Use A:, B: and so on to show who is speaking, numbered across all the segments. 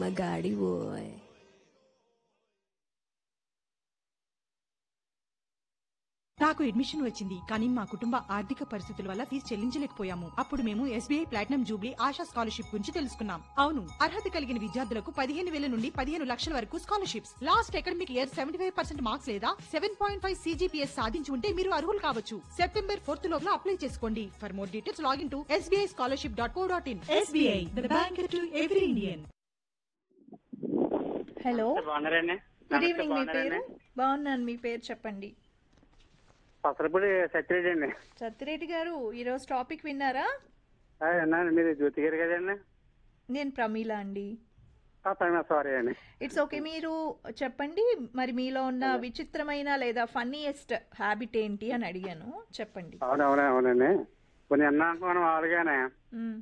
A: మగాడి ఓయ్
B: నాకు అడ్మిషన్ వచ్చింది కానీ మా కుటుంబ ఆర్థిక పరిస్థితుల వల్ల ఫీజు చెల్లించలేకపోయాము అప్పుడు మేము SBI platinum jubilee Asha scholarship గురించి తెలుసుకున్నాం అవును అర్హత కలిగిన విద్యార్థులకు పదిహేను వేల నుండి పదిహేను లక్షల వరకు scholarships last academic year seventy five percent marks లేదా సెవెన్ పాయింట్ ఫైవ్ సీజీపీఎస్ సాధించి ఉంటే మీరు అర్హులు కావచ్చు సెప్టెంబర్ ఫోర్త్ లోపల అప్లై చేసుకోండి for more details login to SBI scholarship dot co dot in SBI the bank to every Indian
C: hello
D: బాగున్నారండి
C: good evening మీ పేరు బాగున్నాను మీ పేరు చెప్పండి
D: పసరపూడి సత్యరెడ్డి అండి
C: సత్యరెడ్డి గారు ఈరోజు టాపిక్ విన్నారా
D: ఆ, విన్నాను మీరు జ్యోతి గారు కదండి
C: నేను ప్రమీల అండి
D: ఆ, పైన సారీ అండి
C: ఇట్స్ ఓకే మీరు చెప్పండి మరి మీలో ఉన్న విచిత్రమైన లేదా ఫన్నీయెస్ట్ హ్యాబిట్ ఏంటి అని అడిగాను చెప్పండి
D: అవునవును అవునండి కొన్ని అన్నా అనుకున్నాను మామూలుగానే
C: మ్,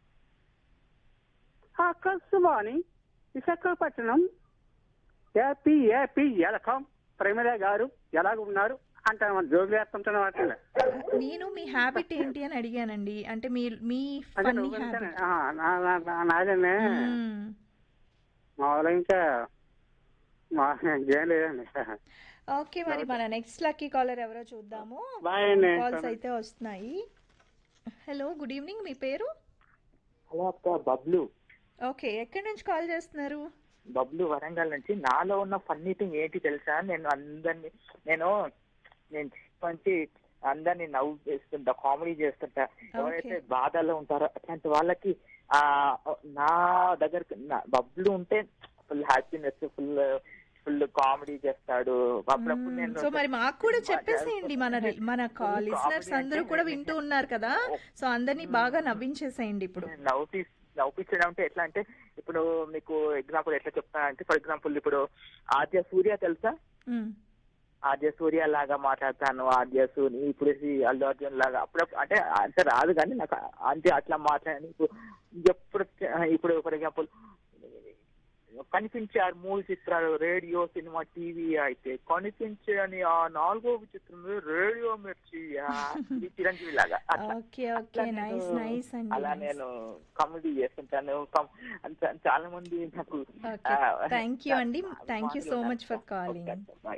D: ఆకాశవాణి విశాఖపట్నం ఏపీ ఏపీ ఎలకం ప్రేమలే గారు ఎలాగ ఉన్నారు అంటాను మన జోగులు వేస్తుంటాను వాటిని
C: నేను మీ హ్యాబిట్ ఏంటి అని అడిగానండి అంటే మీ మీ
D: అంటే
C: ఫన్నీ
D: నువ్వు అంతేనే.
C: హ్యాబిట్
D: ఆ, నా- నా- నా- నాదండి మామూలుగా ఇంకా మా ఏం లేదండి
C: ఓకే మరి మన నెక్స్ట్ లక్కీ కాలర్ ఎవరో చూద్దాము
D: బాయ్ అండి
C: కాల్స్ అయితే వస్తున్నాయి హలో గుడ్ ఈవినింగ్ మీ పేరు
E: హలో అక్క బబ్లు
C: ఓకే ఎక్కడి నుంచి కాల్ చేస్తున్నారు
E: బబ్లు వరంగల్ నుంచి నాలో ఉన్న ఫన్నీ థింగ్ ఏంటి తెలుసా నేను అందరిని నేను నేను మంచి అందరిని నవ్వు చేస్తుంటా కామెడీ చేస్తుంటా ఎవరైతే బాధల్లో ఉంటారో అట్లాంటి వాళ్ళకి ఆ నా దగ్గర బబ్లు ఉంటే full happiness full full comedy చేస్తాడు అప్పుడప్పుడు నేను
C: సో మరి మాకు కూడా చెప్పేసేయండి మన మన లిసనర్స్ అందరూ కూడా వింటూ ఉన్నారు కదా సో అందరినీ బాగా నవ్వించేసేయండి ఇప్పుడు
E: నవ్వుపి నవ్వుపించడం అంటే ఎట్లా అంటే ఇప్పుడు మీకు ఎగ్జాంపుల్ ఎట్లా చెప్తా అంటే ఫర్ ఎగ్జాంపుల్ ఇప్పుడు ఆద్య సూర్య తెలుసా
C: మ్మ్.
E: ఆద్య సూర్య లాగా మాట్లాడతాను ఆద్య సూర్య ఇప్పుడు ఈ అల్లు అర్జున్ లాగా అప్పుడప్పుడు అంటే అంటే రాదు కానీ నాకు అంటే అట్లా మాట్లాడాను ఇప్పుడు ఎప్పుడు ఇప్పుడు ఫర్ ఎగ్జాంపుల్ కనిపించే ఆ మూడు చిత్రాలు రేడియో సినిమా టీవీ అయితే కనిపించే అని ఆ నాలుగో చిత్రం రేడియో మిర్చి ఆ, ఇది చిరంజీవి లాగా అట్లా
C: ఓకే
E: అట్లా
C: ఓకే
E: నేను-
C: నైస్ నైస్ అండి
E: అలా
C: nice.
E: నేను కామెడీ చేస్తుంటాను కం- అంత- చాలా మంది నాకు
C: ఓకే థ్యాంక్ యూ అండి thank you so much for calling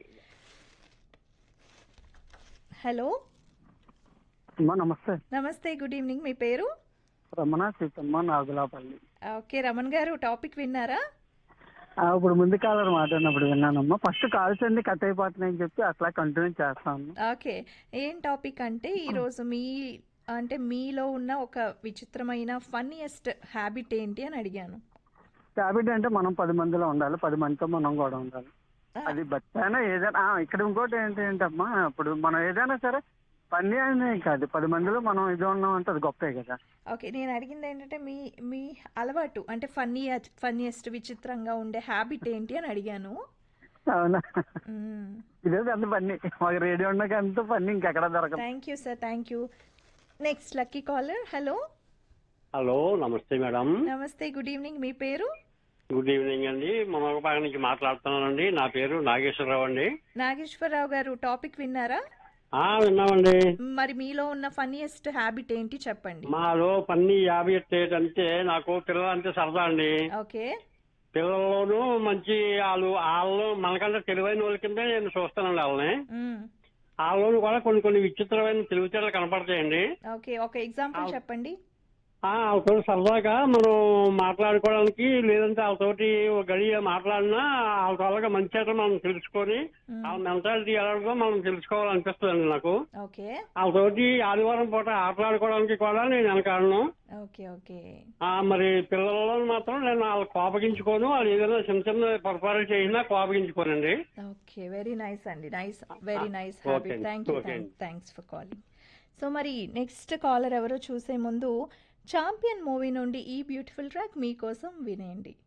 C: hello
D: అమ్మా నమస్తే
C: నమస్తే గుడ్ ఈవినింగ్ మీ పేరు
D: రమణ సీతమ్మ నాగులాపల్లి
C: ఓకే రమణ్ గారు టాపిక్ విన్నారా
D: ఆ, ఇప్పుడు ముందు కాలం మాట్లాడినప్పుడు విన్నానమ్మా ఫస్ట్ కాల్స్ అన్ని కట్ అయిపోతున్నాయని చెప్పి అట్లా కంటిన్యూ చేస్తాను
C: ఓకే ఏం టాపిక్ అంటే ఈరోజు మీ అంటే మీలో ఉన్న ఒక విచిత్రమైన ఫన్నీయెస్ట్ హ్యాబిట్ ఏంటి అని అడిగాను
D: హ్యాబిట్ అంటే మనం పది మందిలో ఉండాలి పది మందితో మనం కూడా ఉండాలి అది బట్టైనా ఏదైనా ఆ, ఇక్కడ ఇంకోటి ఏంటి ఏంటమ్మా ఇప్పుడు మనం ఏదైనా సరే పని అనే కాదు పది మందిలో మనం ఇది ఉన్నాం అంటే అది గొప్పే కదా
C: ఓకే నేను అడిగింది ఏంటంటే మీ మీ అలవాటు అంటే ఫన్నీ ఫన్నీయెస్ట్ విచిత్రంగా ఉండే హ్యాబిట్ ఏంటి అని అడిగాను
D: అవునా ఇదే పెద్ద పని మాకు రేడియో ఉండక అంత పని ఇంకెక్కడ దొరకదు
C: thank you sir thank you next lucky caller hello
F: hello నమస్తే మేడం
C: నమస్తే గుడ్ ఈవినింగ్ మీ పేరు
F: గుడ్ ఈవినింగ్ అండి మనోపాగ నుంచి మాట్లాడుతున్నానండి నా పేరు నాగేశ్వరరావు అండి
C: నాగేశ్వరరావు గారు టాపిక్ విన్నారా
F: ఆ విన్నామండి
C: మరి మీలో ఉన్న ఫన్నీయెస్ట్ హ్యాబిట్ ఏంటి చెప్పండి
F: మాలో పన్ని యాభై ఏంటంటే నాకు పిల్లలు అంటే సరదా అండి
C: ఓకే
F: పిల్లల్లోనూ మంచి వాళ్ళు వాళ్ళు మనకంటే తెలివైన వాళ్ళ కింద నేను చూస్తానండి వాళ్ళని
C: మ్మ్.
F: వాళ్ళలోనూ కూడా కొన్ని కొన్ని విచిత్రమైన తెలివితేటలు కనపడతాయండి
C: ఓకే ఒక ఎగ్జాంపుల్ చెప్పండి
F: ఆ, వాళ్ళతో సరదాగా మనం మాట్లాడుకోవడానికి లేదంటే వాళ్ళతోటి ఒక గడియ మాట్లాడినా వాళ్ళ వాళ్ళగా మంచి చెడ్డ మనం తెలుసుకొని వాళ్ళ మెంటాలిటీ ఎలాగో మనం తెలుసుకోవాలనిపిస్తుంది నాకు
C: ఓకే
F: వాళ్ళతోటి ఆదివారం పూట ఆటలాడుకోవడానికి కూడా నేను వెనకాడను
C: ఓకే ఓకే
F: ఆ, మరి పిల్లల్లో మాత్రం నేను వాళ్ళు కోపగించుకోను వాళ్ళు ఏదైనా చిన్న చిన్న పొరపాటు చేసినా కోపగించుకోనండి
C: ఓకే వెరీ నైస్ అండి nice very nice
F: Okay
C: habit
F: అండి,
C: థ్యాంక్ యూ
F: okay అండి.
C: థ్యాంక్స్ ఫర్ కాలింగ్ సో మరి నెక్స్ట్ కాలర్ ఎవరో చూసే ముందు చాంపియన్ మూవీ నుండి ఈ బ్యూటిఫుల్ ట్రాక్ మీకోసం వినేయండి